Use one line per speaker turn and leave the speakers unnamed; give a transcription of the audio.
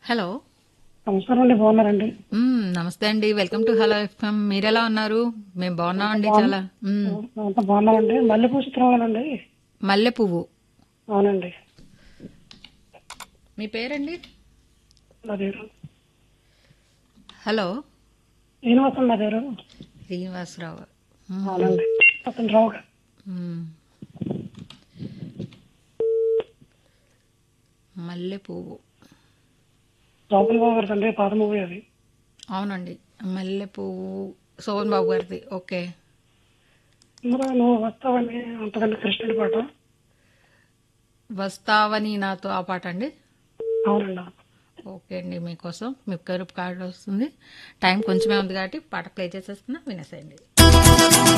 Hello
నమస్కారం అండి బాగున్నారండి
మ్మ్, నమస్తే అండి వెల్కమ్ టు హలో ఎఫ్ఎం మీరెలా ఉన్నారు మేము బాగున్నామండి చాలా మ్మ్.
అంతా బాగున్నామండి మల్లెపూ చిత్రంలోనండి
మల్లె పువ్వు
అవునండి
మీ పేరండి
నా పేరు
హలో
శ్రీనివాసం నా పేరు
శ్రీనివాసరావు మ్మ్.
అవునండి అతను రావు గారు.
మ్మ్. మల్లె పువ్వు
లోపల బాబు గారు తండ్రి పాత మూవీ అది
అవునండి మల్లె పువ్వు సోహన్ బాబు గారిది ఓకే
ఇందులో నువ్వు వస్తావని అంతకంటే కృష్ణుడి పాట
వస్తావని నాతో ఆ పాట అండి
అవునండి
ఓకే అండి మీకోసం మీ కరుపు కార్డు వస్తుంది టైం కొంచెమే ఉంది కాబట్టి పాట ప్లే చేసేస్తున్నా వినేసేయండి